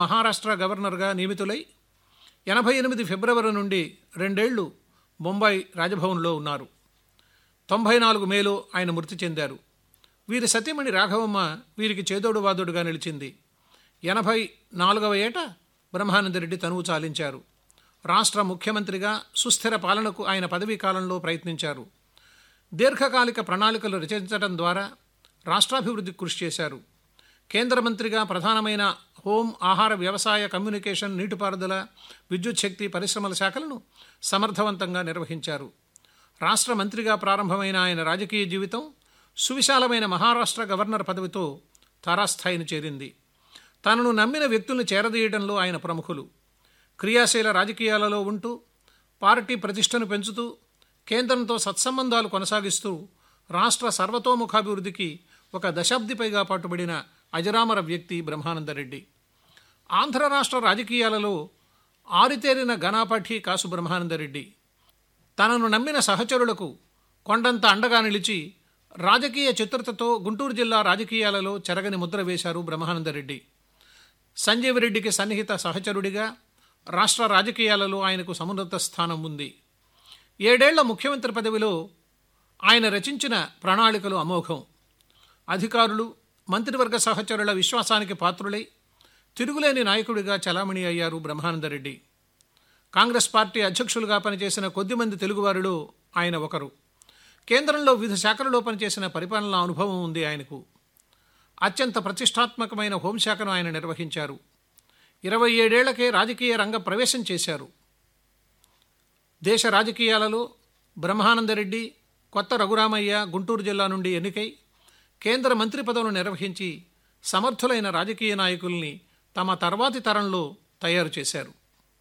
మహారాష్ట్ర గవర్నర్గా నియమితులై ఎనభై ఎనిమిది ఫిబ్రవరి నుండి రెండేళ్లు బొంబాయి రాజభవన్లో ఉన్నారు తొంభై నాలుగు మేలో ఆయన మృతి చెందారు వీరి సతీమణి రాఘవమ్మ వీరికి చేదోడు వాదోడుగా నిలిచింది ఎనభై నాలుగవ ఏట బ్రహ్మానందరెడ్డి తనువు చాలించారు రాష్ట్ర ముఖ్యమంత్రిగా సుస్థిర పాలనకు ఆయన పదవీ కాలంలో ప్రయత్నించారు దీర్ఘకాలిక ప్రణాళికలు రచించడం ద్వారా రాష్ట్రాభివృద్ధికి కృషి చేశారు కేంద్ర మంత్రిగా ప్రధానమైన హోం ఆహార వ్యవసాయ కమ్యూనికేషన్ నీటిపారుదల విద్యుత్ శక్తి పరిశ్రమల శాఖలను సమర్థవంతంగా నిర్వహించారు రాష్ట్ర మంత్రిగా ప్రారంభమైన ఆయన రాజకీయ జీవితం సువిశాలమైన మహారాష్ట్ర గవర్నర్ పదవితో తారాస్థాయిని చేరింది తనను నమ్మిన వ్యక్తుల్ని చేరదీయడంలో ఆయన ప్రముఖులు క్రియాశీల రాజకీయాలలో ఉంటూ పార్టీ ప్రతిష్టను పెంచుతూ కేంద్రంతో సత్సంబంధాలు కొనసాగిస్తూ రాష్ట్ర సర్వతోముఖాభివృద్ధికి ఒక దశాబ్ది పైగా పాటుపడిన అజరామర వ్యక్తి బ్రహ్మానందరెడ్డి ఆంధ్ర రాష్ట్ర రాజకీయాలలో ఆరితేరిన ఘనాపాఠి కాసు బ్రహ్మానందరెడ్డి తనను నమ్మిన సహచరులకు కొండంత అండగా నిలిచి రాజకీయ చిత్రతతో గుంటూరు జిల్లా రాజకీయాలలో చెరగని ముద్ర వేశారు బ్రహ్మానందరెడ్డి సంజీవరెడ్డికి సన్నిహిత సహచరుడిగా రాష్ట్ర రాజకీయాలలో ఆయనకు సమున్నత స్థానం ఉంది ఏడేళ్ల ముఖ్యమంత్రి పదవిలో ఆయన రచించిన ప్రణాళికలు అమోఘం అధికారులు మంత్రివర్గ సహచరుల విశ్వాసానికి పాత్రులై తిరుగులేని నాయకుడిగా చలామణి అయ్యారు బ్రహ్మానందరెడ్డి కాంగ్రెస్ పార్టీ అధ్యక్షులుగా పనిచేసిన కొద్దిమంది తెలుగువారిలో ఆయన ఒకరు కేంద్రంలో వివిధ శాఖలలో పనిచేసిన పరిపాలనా అనుభవం ఉంది ఆయనకు అత్యంత ప్రతిష్టాత్మకమైన హోంశాఖను ఆయన నిర్వహించారు ఇరవై ఏడేళ్లకే రాజకీయ రంగ ప్రవేశం చేశారు దేశ రాజకీయాలలో బ్రహ్మానందరెడ్డి కొత్త రఘురామయ్య గుంటూరు జిల్లా నుండి ఎన్నికై కేంద్ర మంత్రి పదవులు నిర్వహించి సమర్థులైన రాజకీయ నాయకుల్ని తమ తర్వాతి తరంలో తయారు చేశారు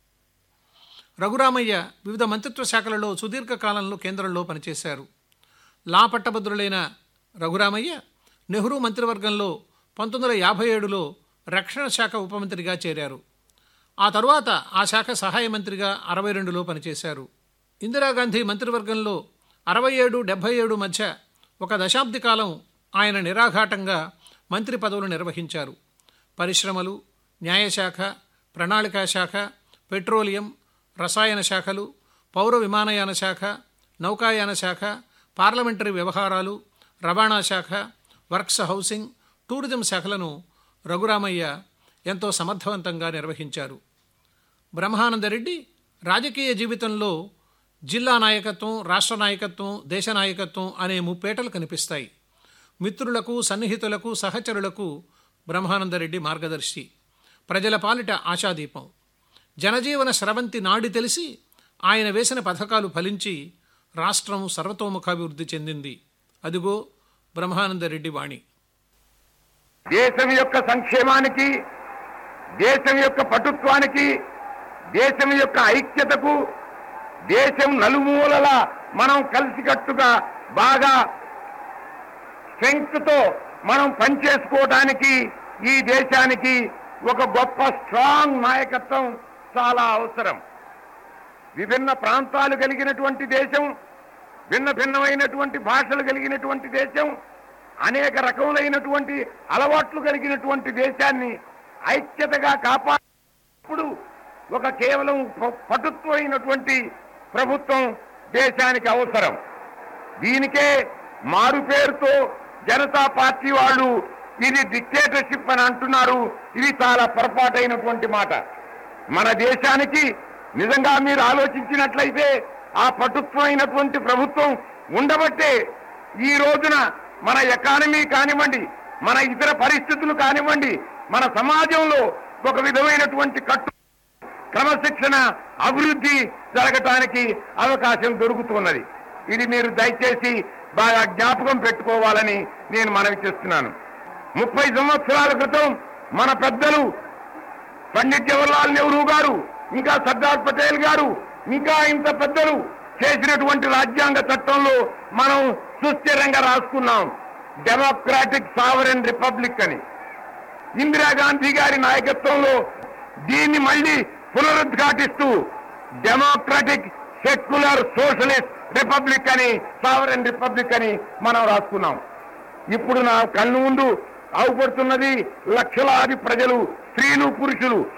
రఘురామయ్య వివిధ మంత్రిత్వ శాఖలలో సుదీర్ఘకాలంలో కేంద్రంలో పనిచేశారు లా పట్టభద్రులైన రఘురామయ్య నెహ్రూ మంత్రివర్గంలో పంతొమ్మిది వందల యాభై ఏడులో రక్షణ శాఖ ఉపమంత్రిగా చేరారు ఆ తరువాత ఆ శాఖ సహాయ మంత్రిగా అరవై రెండులో పనిచేశారు ఇందిరాగాంధీ మంత్రివర్గంలో అరవై ఏడు డెబ్భై ఏడు మధ్య ఒక దశాబ్ది కాలం ఆయన నిరాఘాటంగా మంత్రి పదవులు నిర్వహించారు పరిశ్రమలు న్యాయశాఖ ప్రణాళికా శాఖ పెట్రోలియం రసాయన శాఖలు పౌర విమానయాన శాఖ నౌకాయాన శాఖ పార్లమెంటరీ వ్యవహారాలు రవాణా శాఖ వర్క్స్ హౌసింగ్ టూరిజం శాఖలను రఘురామయ్య ఎంతో సమర్థవంతంగా నిర్వహించారు బ్రహ్మానందరెడ్డి రాజకీయ జీవితంలో జిల్లా నాయకత్వం రాష్ట్ర నాయకత్వం దేశ నాయకత్వం అనే ముప్పేటలు కనిపిస్తాయి మిత్రులకు సన్నిహితులకు సహచరులకు బ్రహ్మానందరెడ్డి మార్గదర్శి ప్రజల పాలిట ఆశాదీపం జనజీవన స్రవంతి నాడి తెలిసి ఆయన వేసిన పథకాలు ఫలించి రాష్ట్రం సర్వతోముఖాభివృద్ధి చెందింది అదిగో బ్రహ్మానందరెడ్డి వాణి దేశం యొక్క సంక్షేమానికి దేశం యొక్క పటుత్వానికి దేశం యొక్క ఐక్యతకు దేశం నలుమూలల మనం కలిసికట్టుగా బాగా స్ట్రెంగ్త్ తో మనం పనిచేసుకోవడానికి ఈ దేశానికి ఒక గొప్ప స్ట్రాంగ్ నాయకత్వం చాలా అవసరం విభిన్న ప్రాంతాలు కలిగినటువంటి దేశం భిన్న భిన్నమైనటువంటి భాషలు కలిగినటువంటి దేశం అనేక రకములైనటువంటి అలవాట్లు కలిగినటువంటి దేశాన్ని ఐక్యతగా కాపాడు ఒక కేవలం ప- పటుత్వమైనటువంటి ప్రభుత్వం దేశానికి అవసరం దీనికే మారు పేరుతో జనతా పార్టీ వాళ్ళు ఇది డిక్టేటర్షిప్ అని అంటున్నారు ఇది చాలా పొరపాటైనటువంటి మాట మన దేశానికి నిజంగా మీరు ఆలోచించినట్లయితే ఆ పటుత్వమైనటువంటి ప్రభుత్వం ఉండబట్టే ఈ రోజున మన ఎకానమీ కానివ్వండి మన ఇతర పరిస్థితులు కానివ్వండి మన సమాజంలో ఒక విధమైనటువంటి కట్టు క్రమశిక్షణ అభివృద్ధి జరగటానికి అవకాశం దొరుకుతున్నది ఇది మీరు దయచేసి బాగా జ్ఞాపకం పెట్టుకోవాలని నేను మనవి చేస్తున్నాను ముప్పై సంవత్సరాల క్రితం మన పెద్దలు పండిట్ జవహర్లాల్ నెహ్రూ గారు ఇంకా సర్దార్ పటేల్ గారు ఇంకా ఇంత పెద్దలు చేసినటువంటి రాజ్యాంగ చట్టంలో మనం సుస్థిరంగా రాసుకున్నాం డెమోక్రాటిక్ సావరెన్ రిపబ్లిక్ అని ఇందిరాగాంధీ గారి నాయకత్వంలో దీన్ని మళ్ళీ పునరుద్ఘాటిస్తూ డెమోక్రటిక్ సెక్యులర్ సోషలిస్ట్ రిపబ్లిక్ అని సావరెన్ రిపబ్లిక్ అని మనం రాసుకున్నాం ఇప్పుడు నా కన్ను ముందు బాగుపడుతున్నది లక్షలాది ప్రజలు స్త్రీలు పురుషులు